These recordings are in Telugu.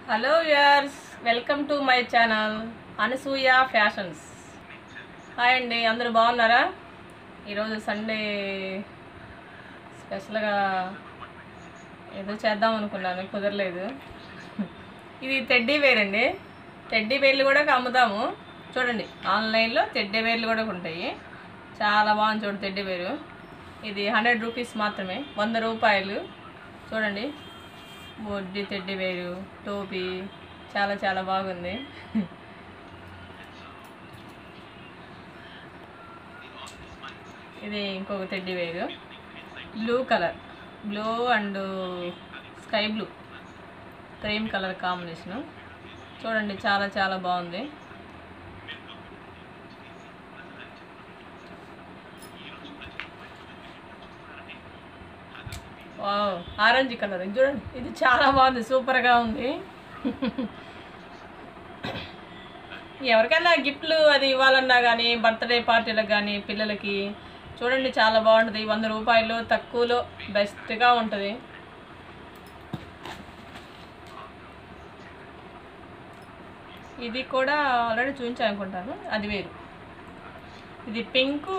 hello viewers welcome to my channel Anasuya fashions hi అండి అందరూ బాగున్నారా ఈరోజు సండే స్పెషల్గా ఏదో చేద్దాం అనుకున్నాను కుదరలేదు ఇది టెడ్డీ వేర్ అండి టెడ్డీ వేర్లు కూడా అమ్ముతాము చూడండి ఆన్లైన్లో టెడ్డీ వేర్లు కూడా ఉంటాయి చాలా బాగుంది చూడండి టెడ్డీ వేరు ఇది హండ్రెడ్ రూపీస్ మాత్రమే వంద రూపాయలు చూడండి బొడ్డి తెడ్డి వేరు టోపీ చాలా చాలా బాగుంది ఇది ఇంకొక తెడ్డి వేరు blue colour blue and sky blue cream colour combination చూడండి చాలా చాలా బాగుంది వావ్ ఆరెంజ్ కలర్ ఇది చూడండి ఇది చాలా బాగుంది సూపర్గా ఉంది ఎవరికైనా గిఫ్ట్లు అది ఇవ్వాలన్నా కానీ బర్త్డే పార్టీలకు కానీ పిల్లలకి చూడండి చాలా బాగుంటుంది వంద రూపాయలు తక్కువలో బెస్ట్గా ఉంటుంది ఇది కూడా ఆల్రెడీ చూపించాను అనుకుంటాను అది వేరు ఇది పింకు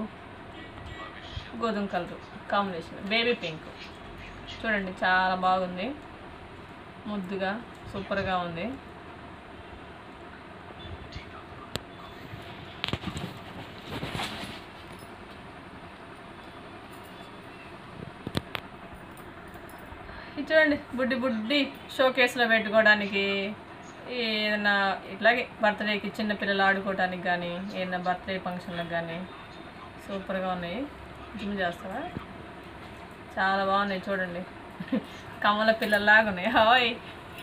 గోధుమ కలర్ కాంబినేషన్ బేబీ పింక్ చూడండి చాలా బాగుంది ముద్దుగా సూపర్గా ఉంది ఇది చూడండి బుడ్డి బుడ్డి షో కేసులో పెట్టుకోవడానికి ఏదైనా ఇట్లాగే బర్త్డేకి చిన్న పిల్లలు ఆడుకోవడానికి కానీ ఏదైనా బర్త్డే ఫంక్షన్లకు కానీ సూపర్గా ఉన్నాయి జిమ్ చేస్తావా చాలా బాగున్నాయి చూడండి కమల పిల్లల్లాగా ఉన్నాయి హాయ్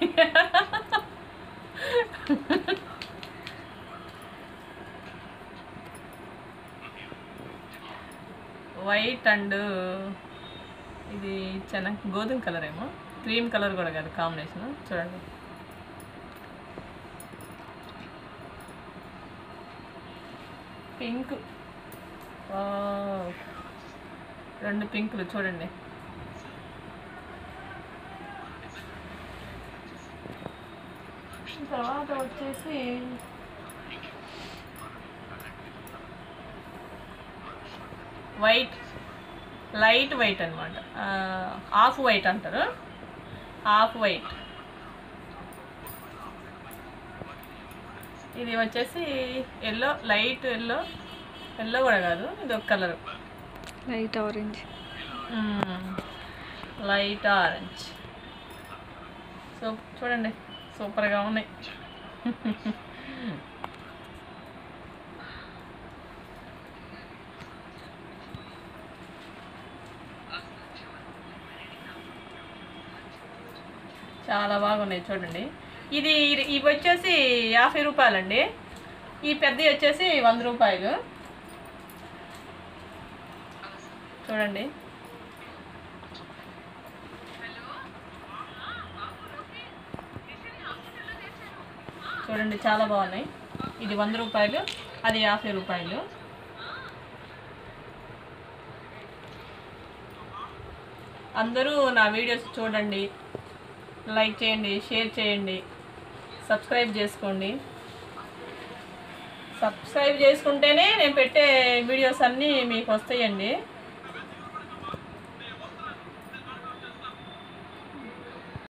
వైట్ అండ్ ఇది చెన గోధుమ కలర్ ఏమో క్రీమ్ కలర్ కూడా కాదు కాంబినేషన్ చూడండి పింక్ రెండు పింకులు చూడండి తర్వాత వచ్చేసి వైట్ లైట్ వైట్ అనమాట ఆఫ్ వైట్ అంటారు ఆఫ్ వైట్ ఇది వచ్చేసి ఎల్లో లైట్ ఎల్లో ఎల్లో కూడా కాదు ఇది ఒక colour light orange light orange so చూడండి సూపర్గా ఉన్నాయి చాలా బాగున్నాయి చూడండి ఇది ఇవి వచ్చేసి యాభై రూపాయలండి ఈ పెద్దవి వచ్చేసి వంద రూపాయలు చూడండి చూడండి చాలా బాగున్నాయి ఇది వంద రూపాయలు అది యాభై రూపాయలు అందరూ నా వీడియోస్ చూడండి లైక్ చేయండి షేర్ చేయండి సబ్స్క్రైబ్ చేసుకోండి సబ్స్క్రైబ్ చేసుకుంటేనే నేను పెట్టే వీడియోస్ అన్నీ మీకు వస్తాయండి